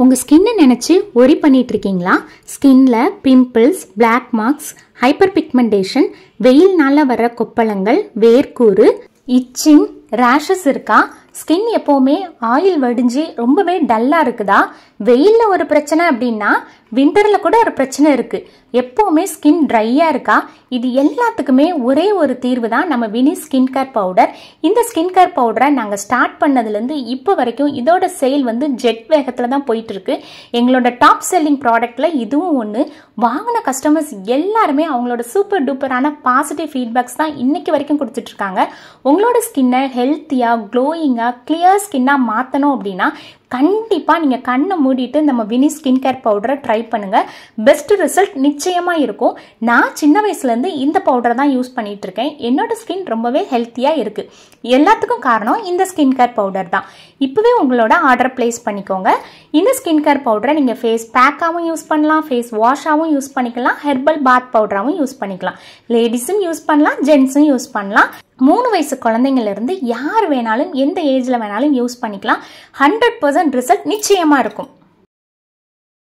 உங்கள் ஸ்கின்னை நினச்சி ஒரி பண்ணிட்டு இருக்கீங்களா ஸ்கின்ல pimples black marks hyper pigmentation வெயில்னால வர கொப்பளங்கள் வேர்க்கூறு இச்சிங் ரேஷஸ் இருக்கா ஸ்கின் எப்போவுமே ஆயில் வடிஞ்சு ரொம்பவே டல்லாக இருக்குதா வெயிலில் ஒரு பிரச்சனை அப்படின்னா விண்டரில் கூட ஒரு பிரச்சனை இருக்குது எப்போவுமே ஸ்கின் ட்ரையாக இருக்கா இது எல்லாத்துக்குமே ஒரே ஒரு தீர்வு தான் நம்ம வினி ஸ்கின் கேர் பவுடர் இந்த ஸ்கின் கேர் பவுடரை நாங்கள் ஸ்டார்ட் பண்ணதுலேருந்து இப்போ வரைக்கும் இதோட சேல் வந்து ஜெட் வேகத்தில் தான் போயிட்டு இருக்கு எங்களோட டாப் செல்லிங் ப்ராடக்ட்ல இதுவும் ஒன்று வாங்கின கஸ்டமர்ஸ் எல்லாருமே அவங்களோட சூப்பர் டூப்பரான பாசிட்டிவ் ஃபீட்பேக்ஸ் தான் இன்னைக்கு வரைக்கும் கொடுத்துட்டு இருக்காங்க உங்களோட ஸ்கின்னை ஹெல்த்தியாக க்ளோயிங்காக கிளியர் ஸ்கின்னாக மாற்றணும் அப்படின்னா கண்டிப்பாக நீங்கள் கண்ணை மூடிட்டு நம்ம வினி ஸ்கின் கேர் பவுடரை ட்ரை பண்ணுங்கள் பெஸ்ட் ரிசல்ட் நிச்சயமாக இருக்கும் நான் சின்ன வயசுலேருந்து இந்த பவுடரை தான் யூஸ் பண்ணிட்டு இருக்கேன் என்னோட ஸ்கின் ரொம்பவே ஹெல்த்தியாக இருக்குது எல்லாத்துக்கும் காரணம் இந்த ஸ்கின் கேர் பவுடர் தான் இப்போவே உங்களோட ஆர்டர் ப்ளேஸ் பண்ணிக்கோங்க இந்த ஸ்கின் கேர் பவுடரை நீங்கள் ஃபேஸ் பேக்காகவும் யூஸ் பண்ணலாம் ஃபேஸ் வாஷாகவும் யூஸ் பண்ணிக்கலாம் ஹெர்பல் பாத் பவுடராகவும் யூஸ் பண்ணிக்கலாம் லேடிஸும் யூஸ் பண்ணலாம் ஜென்ஸும் யூஸ் பண்ணலாம் மூணு வயசு குழந்தைங்கள்லேருந்து யார் வேணாலும் எந்த ஏஜில் வேணாலும் யூஸ் பண்ணிக்கலாம் ஹண்ட்ரட் பர்சன்ட் ரிசல்ட் நிச்சயமாக இருக்கும்